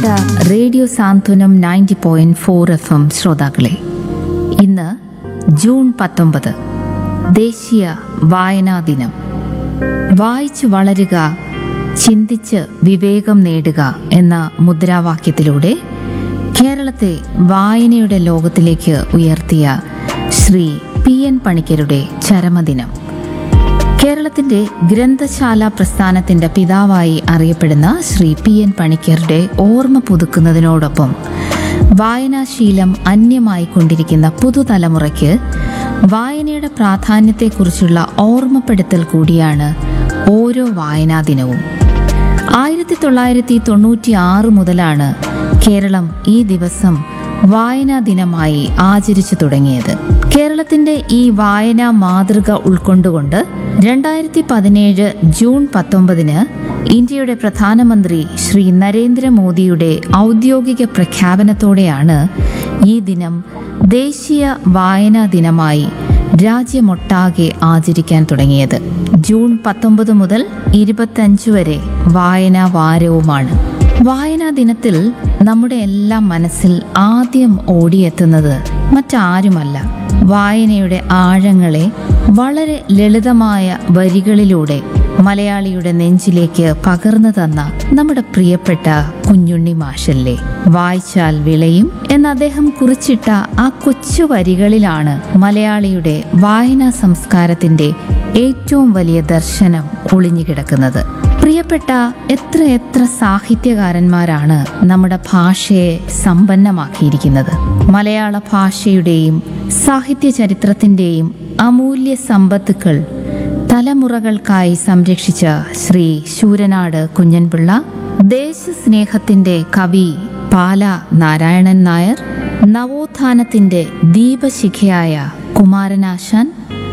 പ്രിയപ്പെട്ട radio Santhwanam ninety point four F M ശ്രോതാക്കളെ ഇന്ന് ജൂൺ പത്തൊമ്പത് ദേശീയ വായനാ ദിനം വായിച്ചു വളരുക ചിന്തിച്ച് വിവേകം നേടുക എന്ന മുദ്രാവാക്യത്തിലൂടെ കേരളത്തെ വായനയുടെ ലോകത്തിലേക്ക് ഉയർത്തിയ ശ്രീ പി എൻ പണിക്കരുടെ ചരമദിനം കേരളത്തിന്റെ ഗ്രന്ഥശാല പ്രസ്ഥാനത്തിന്റെ പിതാവായി അറിയപ്പെടുന്ന ശ്രീ പി എൻ പണിക്കരുടെ ഓർമ്മ പുതുക്കുന്നതിനോടൊപ്പം വായനാശീലം അന്യമായി കൊണ്ടിരിക്കുന്ന പുതുതലമുറയ്ക്ക് വായനയുടെ പ്രാധാന്യത്തെക്കുറിച്ചുള്ള ഓർമ്മപ്പെടുത്തൽ കൂടിയാണ് ഓരോ വായനാ ദിനവും ആയിരത്തി തൊള്ളായിരത്തി തൊണ്ണൂറ്റി ആറ് മുതലാണ് കേരളം ഈ ദിവസം വായനാ ദിനമായി ആചരിച്ചു തുടങ്ങിയത് കേരളത്തിന്റെ ഈ വായനാ മാതൃക ഉൾക്കൊണ്ടുകൊണ്ട് രണ്ടായിരത്തി പതിനേഴ് ജൂൺ പത്തൊമ്പതിന് ഇന്ത്യയുടെ പ്രധാനമന്ത്രി ശ്രീ നരേന്ദ്രമോദിയുടെ ഔദ്യോഗിക പ്രഖ്യാപനത്തോടെയാണ് ഈ ദിനം ദേശീയ വായനാ ദിനമായി രാജ്യമൊട്ടാകെ ആചരിക്കാൻ തുടങ്ങിയത് ജൂൺ പത്തൊമ്പത് മുതൽ ഇരുപത്തഞ്ച് വരെ വായനാ വാരവുമാണ് വായനാ ദിനത്തിൽ നമ്മുടെ എല്ലാം മനസ്സിൽ ആദ്യം ഓടിയെത്തുന്നത് മറ്റാരുമല്ല വായനയുടെ ആഴങ്ങളെ വളരെ ലളിതമായ വരികളിലൂടെ മലയാളിയുടെ നെഞ്ചിലേക്ക് പകർന്നു തന്ന നമ്മുടെ പ്രിയപ്പെട്ട കുഞ്ഞുണ്ണി മാഷല്ലേ വായിച്ചാൽ വിളയും എന്ന് അദ്ദേഹം കുറിച്ചിട്ട ആ കൊച്ചു വരികളിലാണ് മലയാളിയുടെ വായനാ സംസ്കാരത്തിന്റെ ഏറ്റവും വലിയ ദർശനം ഒളിഞ്ഞുകിടക്കുന്നത് പ്രിയപ്പെട്ട എത്ര എത്ര സാഹിത്യകാരന്മാരാണ് നമ്മുടെ ഭാഷയെ സമ്പന്നമാക്കിയിരിക്കുന്നത് മലയാള ഭാഷയുടെയും സാഹിത്യ ചരിത്രത്തിന്റെയും അമൂല്യ സമ്പത്തുക്കൾ തലമുറകൾക്കായി സംരക്ഷിച്ച ശ്രീ ശൂരനാട് കുഞ്ഞൻപിള്ള ദേശസ്നേഹത്തിന്റെ കവി പാല നാരായണൻ നായർ നവോത്ഥാനത്തിന്റെ ദീപശിഖയായ കുമാരനാശാൻ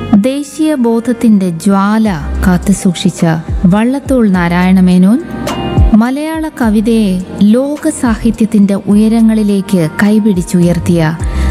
ദേശീയ ബോധത്തിന്റെ ജ്വാല കാത്തുസൂക്ഷിച്ച വള്ളത്തോൾ നാരായണമേനോൻ മലയാള കവിതയെ ലോക സാഹിത്യത്തിന്റെ ഉയരങ്ങളിലേക്ക് കൈപിടിച്ചുയർത്തിയ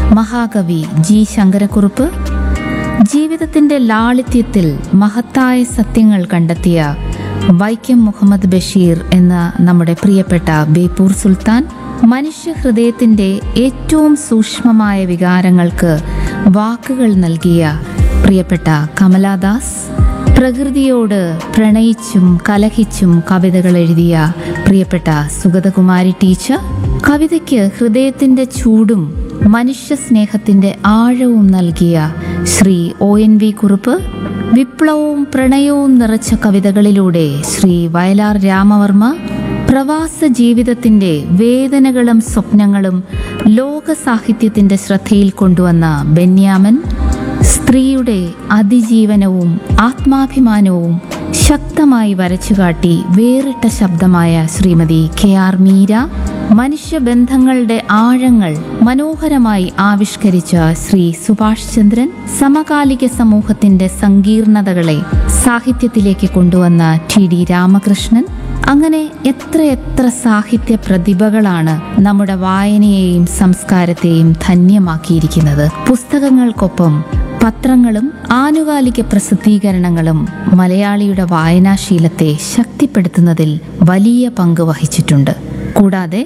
മഹാകവി ജി ശങ്കരക്കുറുപ്പ് ജീവിതത്തിന്റെ ലാളിത്യത്തിൽ മഹത്തായ സത്യങ്ങൾ കണ്ടെത്തിയ വൈക്കം മുഹമ്മദ് ബഷീർ എന്ന നമ്മുടെ പ്രിയപ്പെട്ട ബേപ്പൂർ സുൽത്താൻ മനുഷ്യ ഹൃദയത്തിന്റെ ഏറ്റവും സൂക്ഷ്മമായ വികാരങ്ങൾക്ക് വാക്കുകൾ നൽകിയ പ്രിയപ്പെട്ട കമലാദാസ് പ്രകൃതിയോട് പ്രണയിച്ചും കലഹിച്ചും കവിതകൾ എഴുതിയ പ്രിയപ്പെട്ട സുഗതകുമാരി ടീച്ചർ കവിതയ്ക്ക് ഹൃദയത്തിന്റെ ചൂടും മനുഷ്യ സ്നേഹത്തിന്റെ ആഴവും നൽകിയ Sri O N V Kurup വിപ്ലവവും പ്രണയവും നിറച്ച കവിതകളിലൂടെ ശ്രീ വയലാർ രാമവർമ്മ പ്രവാസ ജീവിതത്തിന്റെ വേദനകളും സ്വപ്നങ്ങളും ലോക സാഹിത്യത്തിന്റെ ശ്രദ്ധയിൽ കൊണ്ടുവന്ന ബെന്യാമൻ സ്ത്രീയുടെ അതിജീവനവും ആത്മാഭിമാനവും ശക്തമായി വരച്ചുകാട്ടി വേറിട്ട ശബ്ദമായ ശ്രീമതി കെ ആർ മീര മനുഷ്യബന്ധങ്ങളുടെ ആഴങ്ങൾ മനോഹരമായി ആവിഷ്കരിച്ച ശ്രീ സുഭാഷ് ചന്ദ്രൻ സമകാലിക സമൂഹത്തിന്റെ സങ്കീർണതകളെ സാഹിത്യത്തിലേക്ക് കൊണ്ടുവന്ന ടി ഡി രാമകൃഷ്ണൻ അങ്ങനെ എത്ര എത്ര സാഹിത്യ പ്രതിഭകളാണ് നമ്മുടെ വായനയെയും സംസ്കാരത്തെയും ധന്യമാക്കിയിരിക്കുന്നത് പുസ്തകങ്ങൾക്കൊപ്പം പത്രങ്ങളും ആനുകാലിക പ്രസിദ്ധീകരണങ്ങളും മലയാളിയുടെ വായനാശീലത്തെ ശക്തിപ്പെടുത്തുന്നതിൽ വലിയ പങ്ക് വഹിച്ചിട്ടുണ്ട് കൂടാതെ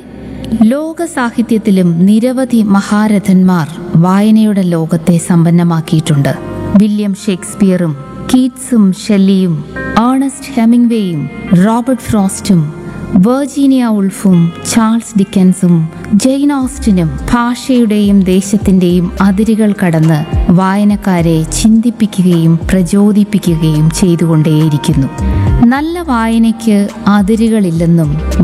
ലോക സാഹിത്യത്തിലും നിരവധി മഹാരഥന്മാർ വായനയുടെ ലോകത്തെ സമ്പന്നമാക്കിയിട്ടുണ്ട് വില്യം ഷേക്സ്പിയറും കീറ്റ്സും ഷെല്ലിയും ഏണസ്റ്റ് ഹെമിംഗ്വേയും റോബർട്ട് ഫ്രോസ്റ്റും വെർജീനിയ ഉൾഫും ചാൾസ് ഡിക്കൻസും ജെയിൻ ഓസ്റ്റിനും ഭാഷയുടെയും ദേശത്തിന്റെയും അതിരുകൾ കടന്ന് വായനക്കാരെ ചിന്തിപ്പിക്കുകയും പ്രചോദിപ്പിക്കുകയും ചെയ്തുകൊണ്ടേയിരിക്കുന്നു നല്ല വായനയ്ക്ക് അതിരുകളില്ലെന്നും